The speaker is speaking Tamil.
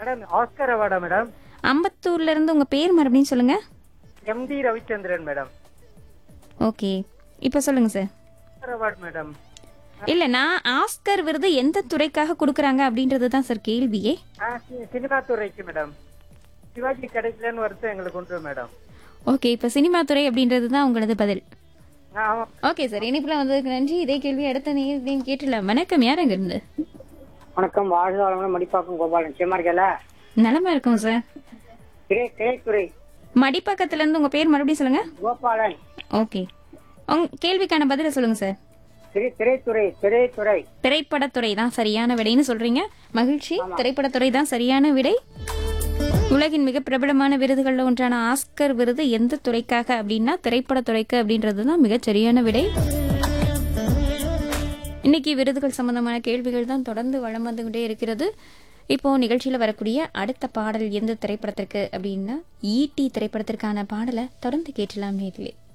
மேடம் ஆஸ்கர் அவார்டா மேடம் அம்பத்தூர்ல இருந்து உங்க பேர் மறுபடியும் சொல்லுங்க எம்டி ரவிச்சந்திரன் மேடம் ஓகே இப்போ சொல்லுங்க சார் ஆஸ்கர் அவார்ட் மேடம் இல்ல நான் ஆஸ்கர் விருது எந்த துறைக்காக கொடுக்கறாங்க அப்படின்றது தான் சார் கேள்வியே ஆ, சி- சினிமா துறைக்கு மேடம் சிவாஜி கிடைக்கலன்னு வருத்தம் எங்களுக்கு உண்டு மேடம் ஓகே இப்போ சினிமா துறை அப்படின்றது தான் உங்களது பதில் ஆ, ஆமா ஓகே சார் இனிப்புல வந்ததுக்கு நன்றி இதே கேள்வி அடுத்த நேரம் கேட்டலாம் வணக்கம் யார் அங்க இருந்து வணக்கம் வாழ்க வளமுடன் மடிப்பாக்கம் கோபாலன் நிச்சயமா இருக்கல நலமா இருக்கும் சார் திரை திரைத்துறை மடிப்பக்கத்துல இருந்து உங்க பேர் மறுபடியும் சொல்லுங்க கோபாலன் ஓகே உங்க கேள்விக்கான பதில சொல்லுங்க சார் திரை திரைத்துறை திரைத்துறை திரைப்படத்துறை தான் சரியான விடைன்னு சொல்றீங்க மகிழ்ச்சி திரைப்படத்துறை தான் சரியான விடை உலகின் மிக பிரபலமான விருதுகள்ல ஒன்றான ஆஸ்கர் விருது எந்த துறைக்காக அப்படின்னா திரைப்படத்துறைக்கு அப்படின்றது தான் மிகச் சரியான விடை இன்னைக்கு விருதுகள் சம்பந்தமான கேள்விகள் தான் தொடர்ந்து வளம் வந்து கொண்டே இருக்கிறது இப்போ நிகழ்ச்சியில வரக்கூடிய அடுத்த பாடல் எந்த திரைப்படத்திற்கு அப்படின்னா ஈட்டி திரைப்படத்திற்கான பாடலை தொடர்ந்து கேட்டலாம் நேரிலே